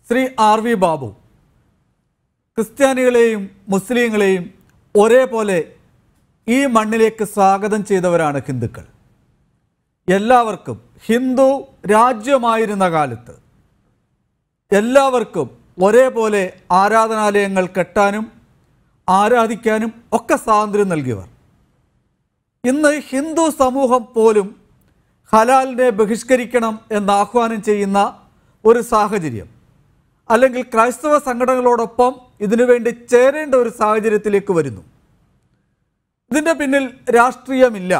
Shri R V Babu ക്രിസ്ത്യാനികളെയും മുസ്ലിങ്ങളെയും ഒരേപോലെ ഈ മണ്ണിലേക്ക് സ്വാഗതം ചെയ്തവരാണ് ഹിന്ദുക്കൾ എല്ലാവർക്കും ഹിന്ദു രാജ്യമായിരുന്ന കാലത്ത് എല്ലാവർക്കും ഒരേപോലെ ആരാധനാലയങ്ങൾ കെട്ടാനും ആരാധിക്കാനും ഒക്കെ സ്വാതന്ത്ര്യം നൽകിയവർ ഇന്ന് ഹിന്ദു സമൂഹം പോലും ഹലാലിനെ ബഹിഷ്കരിക്കണം എന്ന് ആഹ്വാനം ചെയ്യുന്ന ഒരു സാഹചര്യം അല്ലെങ്കിൽ ക്രൈസ്തവ സംഘടനകളോടൊപ്പം ഇതിനുവേണ്ടി ചേരേണ്ട ഒരു സാഹചര്യത്തിലേക്ക് വരുന്നു ഇതിൻ്റെ പിന്നിൽ രാഷ്ട്രീയമില്ല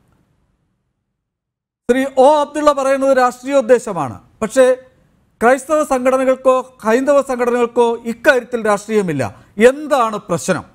ശ്രീ ഒ അബ്ദുള്ള പറയുന്നത് രാഷ്ട്രീയോദ്ദേശമാണ് പക്ഷേ ക്രൈസ്തവ സംഘടനകൾക്കോ ഹൈന്ദവ സംഘടനകൾക്കോ ഇക്കാര്യത്തിൽ രാഷ്ട്രീയമില്ല എന്താണ് പ്രശ്നം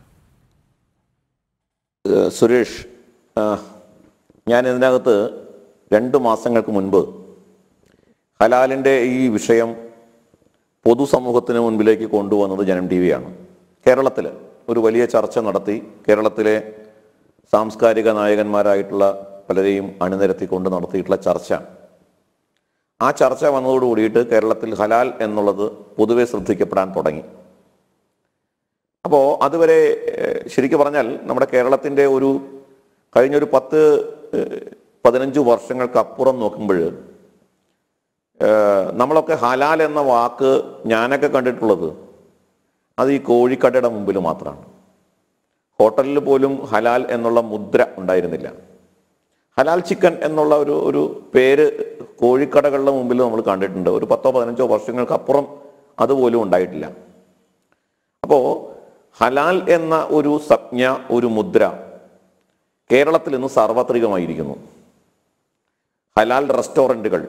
ഏഹ് സുരേഷ് ആ, ഞാൻ ഇതിനകത്ത് രണ്ട് മാസങ്ങൾക്ക് മുൻപ് ഹലാലിൻ്റെ ഈ വിഷയം പൊതുസമൂഹത്തിന് മുൻപിലേക്ക് കൊണ്ടുവന്നത് ജനം ടി വിയാണ് കേരളത്തിൽ ഒരു വലിയ ചർച്ച നടത്തി കേരളത്തിലെ സാംസ്കാരിക നായകന്മാരായിട്ടുള്ള പലരെയും അണിനിരത്തിക്കൊണ്ട് നടത്തിയിട്ടുള്ള ചർച്ച ആ ചർച്ച വന്നതോട് കൂടിയിട്ട് കേരളത്തിൽ ഹലാൽ എന്നുള്ളത് പൊതുവെ ശ്രദ്ധിക്കപ്പെടാൻ തുടങ്ങി അപ്പോൾ അതുവരെ ഏഹ്, ശരിക്കും പറഞ്ഞാൽ നമ്മുടെ കേരളത്തിൻ്റെ ഒരു കഴിഞ്ഞൊരു പത്ത് ഏഹ്, പതിനഞ്ച് വർഷങ്ങൾക്കപ്പുറം നോക്കുമ്പോൾ ഏഹ്, നമ്മളൊക്കെ ഹലാൽ എന്ന വാക്ക് ഞാനൊക്കെ കണ്ടിട്ടുള്ളത് അത് ഈ കോഴിക്കടയുടെ മുമ്പിൽ മാത്രമാണ് ഹോട്ടലിൽ പോലും ഹലാൽ എന്നുള്ള മുദ്ര ഉണ്ടായിരുന്നില്ല ഹലാൽ ചിക്കൻ എന്നുള്ള ഒരു ഒരു പേര് കോഴിക്കടകളുടെ മുമ്പിൽ നമ്മൾ കണ്ടിട്ടുണ്ട് ഒരു പത്തോ പതിനഞ്ചോ വർഷങ്ങൾക്കപ്പുറം അതുപോലും ഉണ്ടായിട്ടില്ല അപ്പോൾ ഹലാൽ എന്ന ഒരു സംജ്ഞ ഒരു മുദ്ര കേരളത്തിൽ ഇന്ന് സാർവത്രികമായിരിക്കുന്നു ഹലാൽ റെസ്റ്റോറൻറ്റുകൾ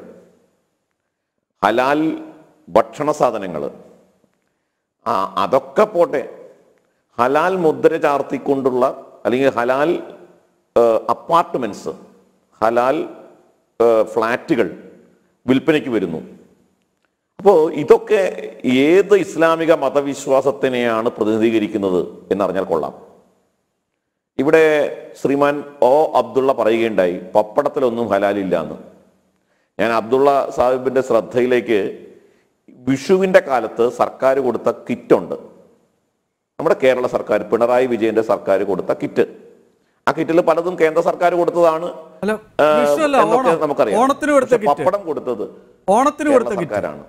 ഹലാൽ ഭക്ഷണ സാധനങ്ങൾ ആ അതൊക്കെ പോട്ടെ ഹലാൽ മുദ്ര ചാർത്തിക്കൊണ്ടുള്ള അല്ലെങ്കിൽ ഹലാൽ അപ്പാർട്ട്മെന്റ്സ് ഹലാൽ ഏഹ്, ഫ്ലാറ്റുകൾ വിൽപ്പനയ്ക്ക് വരുന്നു അപ്പോൾ ഇതൊക്കെ ഏത് ഇസ്ലാമിക മതവിശ്വാസത്തിനെയാണ് പ്രതിനിധീകരിക്കുന്നത് എന്നറിഞ്ഞാൽ കൊള്ളാം ഇവിടെ ശ്രീമാൻ ഒ അബ്ദുള്ള പറയുകയുണ്ടായി പപ്പടത്തിലൊന്നും ഹലാലില്ല എന്ന് ഞാൻ അബ്ദുള്ള സാഹിബിന്റെ ശ്രദ്ധയിലേക്ക് വിഷുവിന്റെ കാലത്ത് സർക്കാർ കൊടുത്ത കിറ്റുണ്ട് നമ്മുടെ കേരള സർക്കാർ പിണറായി വിജയന്റെ സർക്കാർ കൊടുത്ത കിറ്റ് ആ കിറ്റിൽ പലതും കേന്ദ്ര സർക്കാർ കൊടുത്തതാണ് അല്ല ആ, വിഷുവല്ല എന്നൊക്കെ ഓണം നമുക്കറിയാം ഓണത്തിന് കൊടുത്ത പക്ഷെ കിറ്റ് പപ്പടം കൊടുത്തത് ഓണത്തിന് കേരള കൊടുത്ത കിറ്റ് സർക്കാരാണ്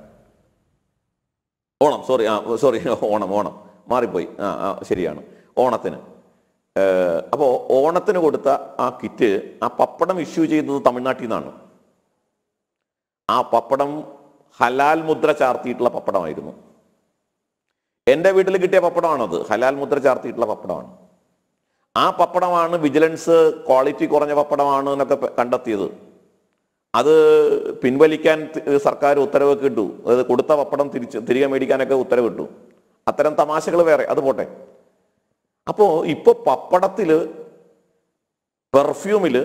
ഓണം സോറി ആ സോറി ഓണം ഓണം മാറിപ്പോയി ആ ആ ശരിയാണ് ഓണത്തിന് അപ്പോൾ ഓണത്തിന് കൊടുത്ത ആ കിറ്റ് ആ പപ്പടം ഇഷ്യൂ ചെയ്തത് തമിഴ്നാട്ടിൽ നിന്നാണ് ആ പപ്പടം ഹലാൽ മുദ്ര ചാർത്തിയിട്ടുള്ള പപ്പടമായിരുന്നു എൻ്റെ വീട്ടിൽ കിട്ടിയ പപ്പടമാണത് ഹലാൽ മുദ്ര ചാർത്തിയിട്ടുള്ള പപ്പടമാണ് ആ പപ്പടമാണ് വിജിലൻസ് ക്വാളിറ്റി കുറഞ്ഞ പപ്പടമാണ് എന്നൊക്കെ പ- കണ്ടെത്തിയത് അത് പിൻവലിക്കാൻ തി- സർക്കാർ ഉത്തരവ് കിട്ടു അതായത് കൊടുത്ത പപ്പടം തിരിച്ച് തിരികെ മേടിക്കാനൊക്കെ ഉത്തരവിട്ടു അത്തരം തമാശകൾ വേറെ അത് പോട്ടെ അപ്പോ ഇപ്പൊ പപ്പടത്തില് പെർഫ്യൂമില്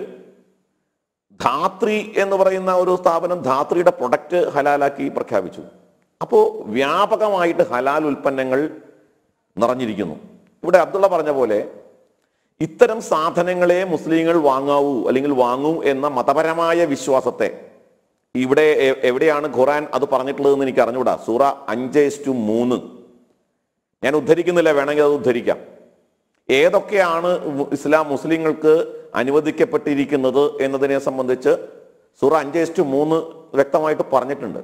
ധാത്രി എന്ന് പറയുന്ന ഒരു സ്ഥാപനം ധാത്രിയുടെ പ്രൊഡക്റ്റ് ഹലാലാക്കി പ്രഖ്യാപിച്ചു അപ്പോൾ വ്യാപകമായിട്ട് ഹലാൽ ഉൽപ്പന്നങ്ങൾ നിറഞ്ഞിരിക്കുന്നു ഇവിടെ അബ്ദുള്ള പറഞ്ഞ പോലെ ഇത്തരം സാധനങ്ങളെ മുസ്ലിങ്ങൾ വാങ്ങാവൂ അല്ലെങ്കിൽ വാങ്ങൂ എന്ന മതപരമായ വിശ്വാസത്തെ ഇവിടെ എ- എവിടെയാണ് ഖുറാൻ അത് പറഞ്ഞിട്ടുള്ളതെന്ന് എനിക്ക് അറിഞ്ഞുകൂടാ സൂറ അഞ്ച് ടു മൂന്ന് ഞാൻ ഉദ്ധരിക്കുന്നില്ല വേണമെങ്കിൽ അത് ഉദ്ധരിക്കാം ഏതൊക്കെയാണ് മു- ഇസ്ലാം മുസ്ലിങ്ങൾക്ക് അനുവദിക്കപ്പെട്ടിരിക്കുന്നത് എന്നതിനെ സംബന്ധിച്ച് സൂറ അഞ്ച് ടു മൂന്ന് വ്യക്തമായിട്ട് പറഞ്ഞിട്ടുണ്ട്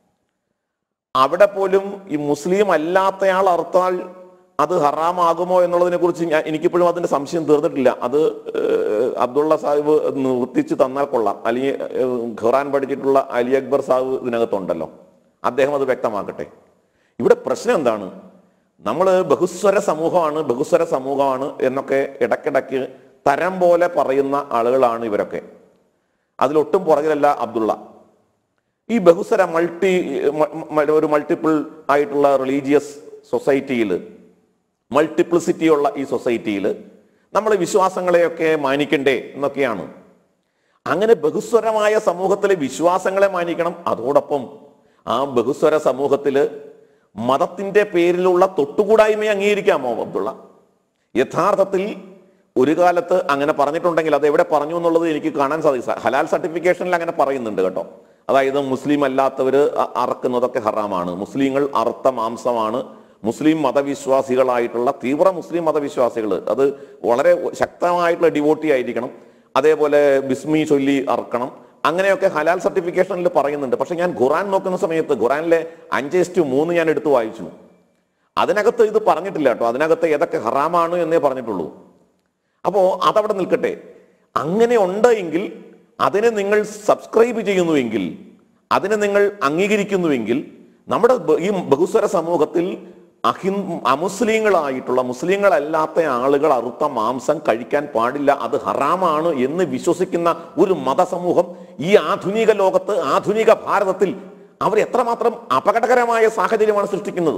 അവിടെ പോലും ഈ മുസ്ലിം അല്ലാത്തയാൾ അറുത്താൽ അത് ഹറാമാകുമോ എന്നുള്ളതിനെ കുറിച്ച് ഞാൻ എനിക്കിപ്പോഴും അതിന്റെ സംശയം തീർന്നിട്ടില്ല അത് ഏഹ്, അബ്ദുള്ള സാഹിബ് നിർത്തിച്ച് തന്നാൽ കൊള്ളാം അല്ലെങ്കിൽ ഏഹ്, ഖുറാൻ പഠിച്ചിട്ടുള്ള അലി അക്ബർ സാഹിബ് ഇതിനകത്തുണ്ടല്ലോ അദ്ദേഹം അത് വ്യക്തമാക്കട്ടെ ഇവിടെ പ്രശ്നം എന്താണ് നമ്മൾ ബഹുസ്വര സമൂഹമാണ് ബഹുസ്വര സമൂഹമാണ് എന്നൊക്കെ ഇടയ്ക്കിടയ്ക്ക് തരം പോലെ പറയുന്ന ആളുകളാണ് ഇവരൊക്കെ അതിലൊട്ടും പുറകിലല്ല അബ്ദുള്ള ഈ ബഹുസ്വര മൾട്ടി മ- മ- ഒരു മൾട്ടിപ്പിൾ ആയിട്ടുള്ള റിലീജിയസ് സൊസൈറ്റിയിൽ മൾട്ടിപ്ലിസിറ്റി ഉള്ള ഈ സൊസൈറ്റിയിൽ നമ്മൾ വിശ്വാസങ്ങളെയൊക്കെ മാനിക്കണ്ടേ എന്നൊക്കെയാണ് അങ്ങനെ ബഹുസ്വരമായ സമൂഹത്തിലെ വിശ്വാസങ്ങളെ മാനിക്കണം അതോടൊപ്പം ആ ബഹുസ്വര സമൂഹത്തില് മതത്തിന്റെ പേരിലുള്ള തൊട്ടുകൂടായ്മയെ അംഗീകരിക്കാമോ അബ്ദുള്ള യഥാർത്ഥത്തിൽ ഒരു കാലത്ത് അങ്ങനെ പറഞ്ഞിട്ടുണ്ടെങ്കിൽ അത് എവിടെ പറഞ്ഞു എന്നുള്ളത് എനിക്ക് കാണാൻ സാധിക്കും ഹലാൽ സർട്ടിഫിക്കേഷനിൽ അങ്ങനെ പറയുന്നുണ്ട് കേട്ടോ അതായത് മുസ്ലിം അല്ലാത്തവർ അറക്കുന്നതൊക്കെ ഹറാമാണ് മുസ്ലിങ്ങൾ അറുത്ത മാംസമാണ് മുസ്ലിം മതവിശ്വാസികളായിട്ടുള്ള തീവ്ര മുസ്ലിം മതവിശ്വാസികൾ അത് വളരെ ശക്തമായിട്ടുള്ള ഡിവോട്ടി ആയിരിക്കണം അതേപോലെ ബിസ്മി ചൊല്ലി അറക്കണം അങ്ങനെയൊക്കെ ഹലാൽ സർട്ടിഫിക്കേഷനിൽ പറയുന്നുണ്ട് പക്ഷെ ഞാൻ ഖുറാൻ നോക്കുന്ന സമയത്ത് ഖുറാനിലെ അഞ്ച് ഇസ്റ്റു മൂന്ന് ഞാൻ എടുത്തു വായിച്ചു അതിനകത്ത് ഇത് പറഞ്ഞിട്ടില്ല കേട്ടോ അതിനകത്ത് ഏതൊക്കെ ഹറാമാണ് എന്നേ പറഞ്ഞിട്ടുള്ളൂ അപ്പോൾ അതവിടെ നിൽക്കട്ടെ അങ്ങനെ ഉണ്ട് എങ്കിൽ അതിനെ നിങ്ങൾ സബ്സ്ക്രൈബ് ചെയ്യുന്നുവെങ്കിൽ അതിനെ നിങ്ങൾ അംഗീകരിക്കുന്നുവെങ്കിൽ നമ്മുടെ ബ- ഈ ബഹുസ്വര സമൂഹത്തിൽ അഹിൻ അമുസ്ലിങ്ങളായിട്ടുള്ള മുസ്ലിങ്ങളല്ലാത്ത ആളുകൾ അറുത്ത മാംസം കഴിക്കാൻ പാടില്ല അത് ഹറാമാണ് എന്ന് വിശ്വസിക്കുന്ന ഒരു മതസമൂഹം ഈ ആധുനിക ലോകത്ത് ആധുനിക ഭാരതത്തിൽ അവർ എത്രമാത്രം അപകടകരമായ സാഹചര്യമാണ് സൃഷ്ടിക്കുന്നത്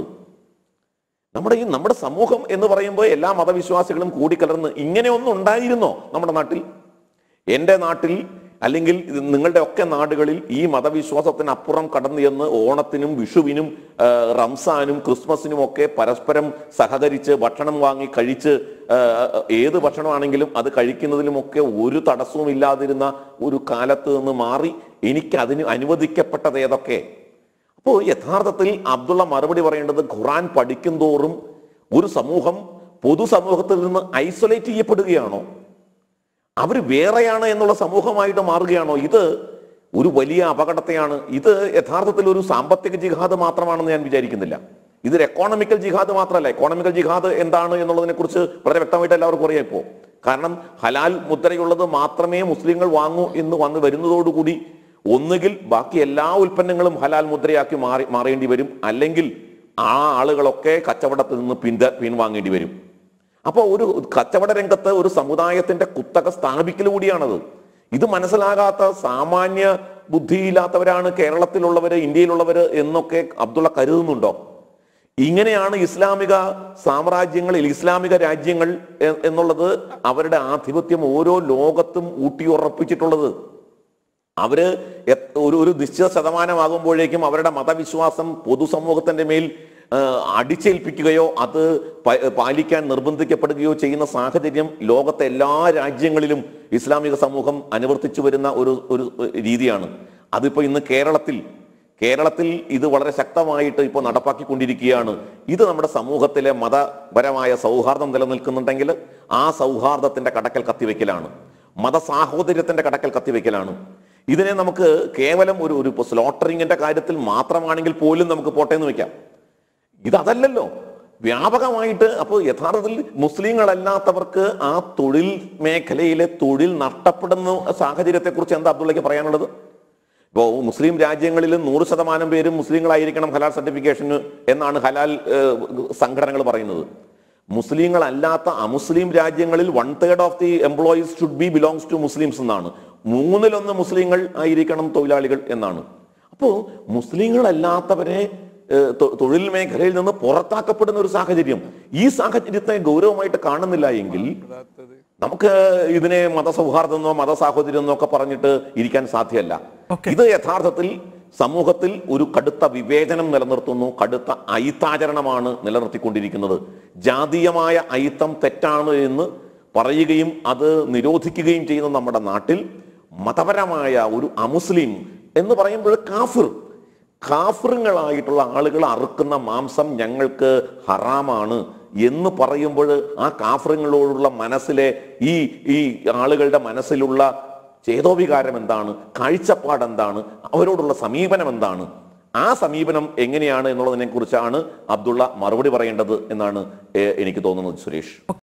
നമ്മുടെ ഈ നമ്മുടെ സമൂഹം എന്ന് പറയുമ്പോൾ എല്ലാ മതവിശ്വാസികളും കൂടിക്കലർന്ന് ഇങ്ങനെയൊന്നും ഉണ്ടായിരുന്നോ നമ്മുടെ നാട്ടിൽ എൻ്റെ നാട്ടിൽ അല്ലെങ്കിൽ ഇത് നിങ്ങളുടെ ഒക്കെ നാടുകളിൽ ഈ മതവിശ്വാസത്തിന് അപ്പുറം കടന്നു ചെന്ന് ഓണത്തിനും വിഷുവിനും ആ, റംസാനും ക്രിസ്മസിനും ഒക്കെ പരസ്പരം സഹകരിച്ച് ഭക്ഷണം വാങ്ങി കഴിച്ച് ആ, ഏത് ഭക്ഷണമാണെങ്കിലും അത് കഴിക്കുന്നതിലുമൊക്കെ ഒരു തടസ്സവും ഇല്ലാതിരുന്ന ഒരു കാലത്ത് നിന്ന് മാറി എനിക്ക് അതിന് അനുവദിക്കപ്പെട്ടത് ഏതൊക്കെ അപ്പോൾ യഥാർത്ഥത്തിൽ അബ്ദുള്ള മറുപടി പറയേണ്ടത് ഖുറാൻ പഠിക്കും തോറും ഒരു സമൂഹം പൊതുസമൂഹത്തിൽ നിന്ന് ഐസൊലേറ്റ് ചെയ്യപ്പെടുകയാണോ അവർ വേറെയാണ് എന്നുള്ള സമൂഹമായിട്ട് മാറുകയാണോ ഇത് ഒരു വലിയ അപകടത്തെയാണ് ഇത് യഥാർത്ഥത്തിൽ ഒരു സാമ്പത്തിക ജിഹാദ് മാത്രമാണെന്ന് ഞാൻ വിചാരിക്കുന്നില്ല ഇതൊരു എക്കോണമിക്കൽ ജിഹാദ് മാത്രമല്ല എക്കോണമിക്കൽ ജിഹാദ് എന്താണ് എന്നുള്ളതിനെ കുറിച്ച് വളരെ വ്യക്തമായിട്ട് എല്ലാവർക്കും അറിയാം ഇപ്പോൾ കാരണം ഹലാൽ മുദ്രയുള്ളത് മാത്രമേ മുസ്ലിങ്ങൾ വാങ്ങൂ എന്ന് വന്ന് വരുന്നതോടുകൂടി ഒന്നുകിൽ ബാക്കി എല്ലാ ഉൽപ്പന്നങ്ങളും ഹലാൽ മുദ്രയാക്കി മാറി മാറേണ്ടി വരും അല്ലെങ്കിൽ ആ ആളുകളൊക്കെ കച്ചവടത്തിൽ നിന്ന് പിന്ത പിൻവാങ്ങേണ്ടി വരും അപ്പോൾ ഒരു കച്ചവട രംഗത്ത് ഒരു സമുദായത്തിന്റെ കുത്തക സ്ഥാപിക്കൽ കൂടിയാണത് ഇത് മനസ്സിലാകാത്ത സാമാന്യ ബുദ്ധിയില്ലാത്തവരാണ് കേരളത്തിലുള്ളവര് ഇന്ത്യയിലുള്ളവര് എന്നൊക്കെ അബ്ദുള്ള കരുതുന്നുണ്ടോ ഇങ്ങനെയാണ് ഇസ്ലാമിക സാമ്രാജ്യങ്ങളിൽ ഇസ്ലാമിക രാജ്യങ്ങൾ എ- എന്നുള്ളത് അവരുടെ ആധിപത്യം ഓരോ ലോകത്തും ഊട്ടിയുറപ്പിച്ചിട്ടുള്ളത് അവര് എ- ഒരു ഒരു നിശ്ചിത ശതമാനമാകുമ്പോഴേക്കും അവരുടെ മതവിശ്വാസം പൊതുസമൂഹത്തിന്റെ മേൽ ആ, അടിച്ചേൽപ്പിക്കുകയോ അത് പ- പാലിക്കാൻ നിർബന്ധിക്കപ്പെടുകയോ ചെയ്യുന്ന സാഹചര്യം ലോകത്തെ എല്ലാ രാജ്യങ്ങളിലും ഇസ്ലാമിക സമൂഹം അനുവർത്തിച്ചു വരുന്ന ഒരു ഒരു രീതിയാണ് അതിപ്പോ ഇന്ന് കേരളത്തിൽ കേരളത്തിൽ ഇത് വളരെ ശക്തമായിട്ട് ഇപ്പോൾ നടപ്പാക്കിക്കൊണ്ടിരിക്കുകയാണ് ഇത് നമ്മുടെ സമൂഹത്തിലെ മതപരമായ സൗഹാർദ്ദം നിലനിൽക്കുന്നുണ്ടെങ്കിൽ ആ സൗഹാർദ്ദത്തിന്റെ കടക്കൽ കത്തിവെക്കലാണ് മതസാഹോദര്യത്തിന്റെ കടക്കൽ കത്തിവെക്കലാണ് ഇതിനെ നമുക്ക് കേവലം ഒരു ഒരു ഇപ്പോൾ സ്ലോട്ടറിങ്ങിന്റെ കാര്യത്തിൽ മാത്രമാണെങ്കിൽ പോലും നമുക്ക് പോട്ടെ എന്ന് വെക്കാം ഇതല്ലല്ലോ വ്യാപകമായിട്ട് അപ്പോൾ യഥാർത്ഥത്തിൽ മുസ്ലിങ്ങളല്ലാത്തവർക്ക് ആ തൊഴിൽ മേഖലയിലെ തൊഴിൽ നഷ്ടപ്പെടുന്ന സാഹചര്യത്തെക്കുറിച്ച് എന്താ അബ്ദുള്ളയ്ക്ക് പറയാനുള്ളത് ഇപ്പോൾ മുസ്ലിം രാജ്യങ്ങളിൽ നൂറ് ശതമാനം പേരും മുസ്ലിങ്ങളായിരിക്കണം ഹലാൽ സർട്ടിഫിക്കേഷന് എന്നാണ് ഹലാൽ ഏഹ്, സംഘടനകൾ പറയുന്നത് മുസ്ലിങ്ങളല്ലാത്ത അമുസ്ലിം രാജ്യങ്ങളിൽ one third of the employees should be belongs to Muslims എന്നാണ് മൂന്നിലൊന്ന് മുസ്ലിങ്ങൾ ആയിരിക്കണം തൊഴിലാളികൾ എന്നാണ് അപ്പോൾ മുസ്ലിങ്ങളല്ലാത്തവരെ ഏഹ്, തൊ- തൊഴിൽ മേഖലയിൽ നിന്ന് പുറത്താക്കപ്പെടുന്ന ഒരു സാഹചര്യം ഈ സാഹചര്യത്തെ ഗൗരവമായിട്ട് കാണുന്നില്ല എങ്കിൽ നമുക്ക് ഇതിനെ മതസൗഹാർദ്ദം എന്നോ മതസാഹോദര്യം എന്നോ ഒക്കെ പറഞ്ഞിട്ട് ഇരിക്കാൻ സാധ്യമല്ല Okay. ഇത് യഥാർത്ഥത്തിൽ സമൂഹത്തിൽ ഒരു കടുത്ത വിവേചനം നിലനിർത്തുന്നു കടുത്ത അയിത്താചരണമാണ് നിലനിർത്തിക്കൊണ്ടിരിക്കുന്നത് ജാതീയമായ അയിത്തം തെറ്റാണ് എന്ന് പറയുകയും അത് നിരോധിക്കുകയും ചെയ്യുന്ന നമ്മുടെ നാട്ടിൽ മതപരമായ ഒരു അമുസ്ലിം എന്ന് പറയുമ്പോൾ കാഫിർ കാഫിറുകളായിട്ടുള്ള ആളുകൾ അറുക്കുന്ന മാംസം ഞങ്ങൾക്ക് ഹറാമാണ് എന്ന് പറയുമ്പോൾ ആ കാഫിറുകളോടുള്ള മനസ്സിലെ ഈ ഈ ആളുകളുടെ മനസ്സിലുള്ള ചേതോവികാരം എന്താണ് കാഴ്ചപ്പാട് എന്താണ് അവരോടുള്ള സമീപനം എന്താണ് ആ സമീപനം എങ്ങനെയാണ് എന്നുള്ളതിനെ കുറിച്ചാണ് അബ്ദുള്ള മറുപടി പറയേണ്ടത് എന്നാണ് ഏഹ്, എനിക്ക് തോന്നുന്നത് സുരേഷ്